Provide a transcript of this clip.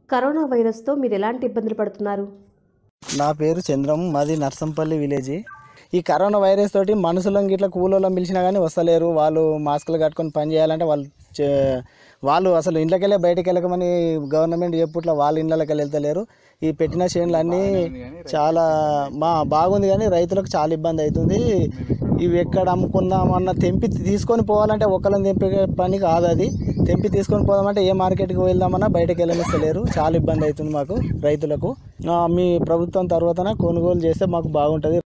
corona వైరస్తో మీరు ఎలాంటి ఇబ్బందులు పడుతున్నారు నా పేరు చంద్రం మాది నర్సంపల్లి విలేజ్ ఈ కరోనా వైరస్ తోటి మనుషులను ఇట్లా కూలోళ్ళని పిలిచినా కానీ వస్తలేరు వాళ్ళు మాస్కులు కట్టుకొని పని చేయాలంటే వాళ్ళు చే- వాళ్ళు అసలు ఇంట్లోకెళ్ళే బయటకు వెళ్ళకమని గవర్నమెంట్ చెప్పుట్లా వాళ్ళ ఇళ్ళకి వెళ్తలేరు ఈ పెట్టిన చేనులు అన్నీ చాలా మా బాగుంది కానీ రైతులకు చాలా ఇబ్బంది అవుతుంది ఇవి ఎక్కడ అమ్ముకుందామన్న తెంపి తీసుకొని పోవాలంటే ఒకళ్ళని తెంపే పని కాదు అది తెంపి తీసుకొని పోదామంటే ఏ మార్కెట్కి వెళ్దామన్నా బయటకు వెళ్ళనిస్తలేరు చాలా ఇబ్బంది అవుతుంది మాకు రైతులకు ఆ, మీ ప్రభుత్వం తర్వాతన కొనుగోలు చేస్తే మాకు బాగుంటుంది